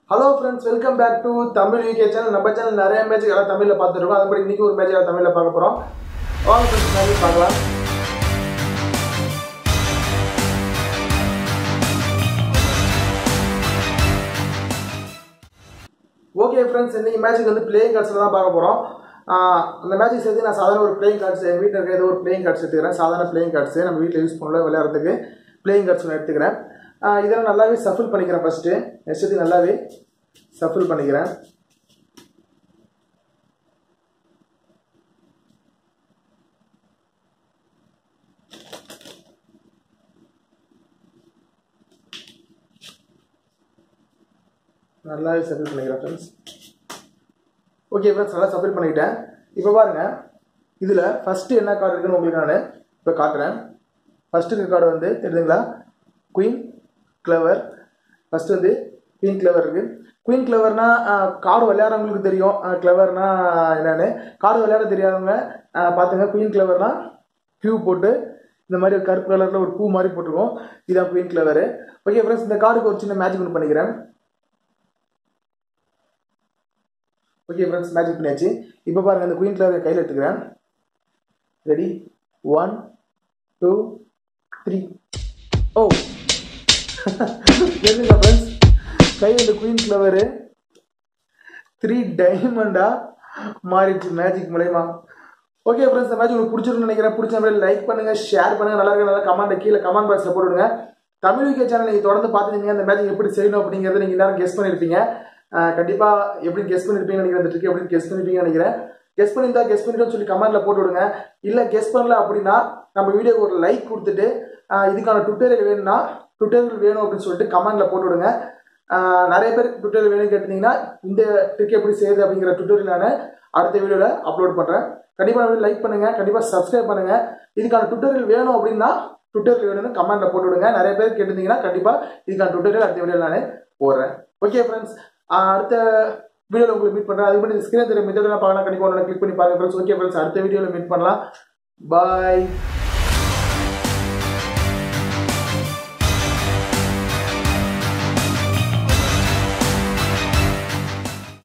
hello friends welcome back to Tamil UK channel நம்ம channel நிறைய match எல்லாம் தமிழில் பார்த்துருக்கோம் அதுபடி இன்னைக்கு ஒரு மேட்ச் எல்லாம் தமிழில் பார்க்க போகிறோம் வாங்க ஃப்ரெண்ட்ஸ் மேட்ச் பார்க்கலாம் ஓகே ஃப்ரெண்ட்ஸ் இன்னைக்கு மேட்ச்சுக்கு வந்து பிளேயிங் கார்ட்ஸில் தான் பார்க்க போகிறோம் அந்த மேட்ச்சுக்கு சேர்த்து நான் சாதாரண ஒரு பிளேயிங் கார்ட்ஸ் எங்கள் வீட்டில் இருக்க ஏதோ ஒரு பிளேயிங் கார்ட்ஸ் எடுத்துக்கிறேன் சாதாரண பிளேயிங் கார்ட்ஸ் நம்ம வீட்டில் யூஸ் பண்ணல விளையாடுறதுக்கு பிளேயிங் கார்ட்ஸ் நான் எடுத்துக்கிறேன் ஆஹ் இதெல்லாம் நல்லாவே சஃபில் பண்ணிக்கிறேன் ஃபஸ்ட்டு நெக்ஸ்ட்டு நல்லாவே சஃபில் பண்ணிக்கிறேன் நல்லாவே சஃபில் பண்ணிக்கிறேன் ஃப்ரெண்ட்ஸ் ஓகே ஃப்ரெண்ட்ஸ் நல்லா சப்மிட் பண்ணிக்கிட்டேன் இப்போ பாருங்க இதில் ஃபஸ்ட்டு என்ன கார்டு இருக்குன்னு உங்களுக்கு நான் இப்போ காட்டுறேன் ஃபஸ்ட்டு இருக்க கார்டு வந்து தெரியுதுங்களா குயின் கிளவர் ஃபஸ்ட்டு வந்து குயின் கிளவர் இருக்குது குயின் கிளவர்னா கார்டு விளையாடுறவங்களுக்கு தெரியும் கிளவர்னா என்னென்னு கார்டு விளையாட தெரியாதவங்க ஆஹ் பார்த்துங்க குயின் கிளவர்னா க்யூ போட்டு இந்த மாதிரி ஒரு கருப்பு கலரில் ஒரு பூ மாதிரி போட்டிருக்கோம் இதான் குயின் கிளவரு ஓகே ஃப்ரெண்ட்ஸ் இந்த கார்டுக்கு ஒரு சின்ன மேஜிக் ஒன்று பண்ணிக்கிறேன் ஓகே ஃப்ரெண்ட்ஸ் மேஜிக் பண்ணியாச்சு இப்போ பாருங்கள் இந்த குயின் கிளவர் கையில் எடுத்துக்கிறேன் ரெடி ஒன் டூ த்ரீ ஓ தெரிஞ்சுங்க ஃப்ரெண்ட்ஸ் கையில் இந்த குயின் கிளவரு த்ரீ டைமண்டா மாறிடுச்சு மேஜிக் மூலயமா ஓகே ஃப்ரெண்ட்ஸ் இந்த மேட்ச் உங்களுக்கு பிடிச்சிருக்குன்னு நினைக்கிறேன் பிடிச்ச மாதிரி லைக் பண்ணுங்க ஷேர் பண்ணுங்க நல்லா இருக்க நல்லா கமெண்ட் கீழே கமெண்ட் பாக்ஸில் போட்டுவிடுங்க தமிழ் விகே சேனல் நீங்கள் தொடர்ந்து பார்த்துருந்தீங்க அந்த மேட்ச் எப்படி செய்யணும் அப்படிங்கிறத நீங்கள் எல்லாரும் கெஸ் பண்ணியிருப்பீங்க கண்டிப்பா எப்படி கெஸ் பண்ணிருப்பீங்கன்னு நினைக்கிறேன் இந்த ட்ரிக் எப்படி கெஸ் பண்ணிருப்பீங்கன்னு நினைக்கிறேன் கெஸ் பண்ணியிருந்தா கெஸ் பண்ணிட்டோம்னு சொல்லி கமெண்ட்ல போட்டு விடுங்க இல்ல கெஸ் பண்ணல அப்படின்னா நம்ம வீடியோக்கு ஒரு லைக் கொடுத்துட்டு ஆஹ் இதுக்கான டுட்டோரியல் வேணும்னா டுட்டோரியல் வேணும் அப்படின்னு சொல்லிட்டு கமெண்ட்ல போட்டு விடுங்க ஆஹ் நிறைய பேர் டுட்டோரியல் வேணும்னு கேட்டிருந்தீங்கன்னா இந்த ட்ரிக் எப்படி செய்யுது அப்படிங்கிற டுட்டோரியல் நான் அடுத்த வீடியோல அப்லோட் பண்றேன் கண்டிப்பா நம்ம லைக் பண்ணுங்க கண்டிப்பா சப்ஸ்கிரைப் பண்ணுங்க இதுக்கான டுட்டோரியல் வேணும் அப்படின்னா டுட்டோரியல் வேணும்னு கமெண்ட்ல போட்டு விடுங்க நிறைய பேர் கேட்டிருந்தீங்கன்னா கண்டிப்பா இதுக்கான டுட்டோரியல் அடுத்த வீடியோல நான் போடுறேன் ஓகே ஃப்ரெண்ட்ஸ் அடுத்த வீடியோவில் உங்களுக்கு மீட் பண்ணுறேன் அது பண்ணி ஸ்க்ரீன் தெரியும் மெத்தடெல்லாம் பார்க்கலாம் கண்டிப்பாக ஒன்று கிளிக் பண்ணி பாருங்க ஃப்ரெண்ட்ஸ் ஓகே ஃப்ரெண்ட்ஸ் அடுத்த வீடியோவில் மீட் பண்ணலாம் பாய்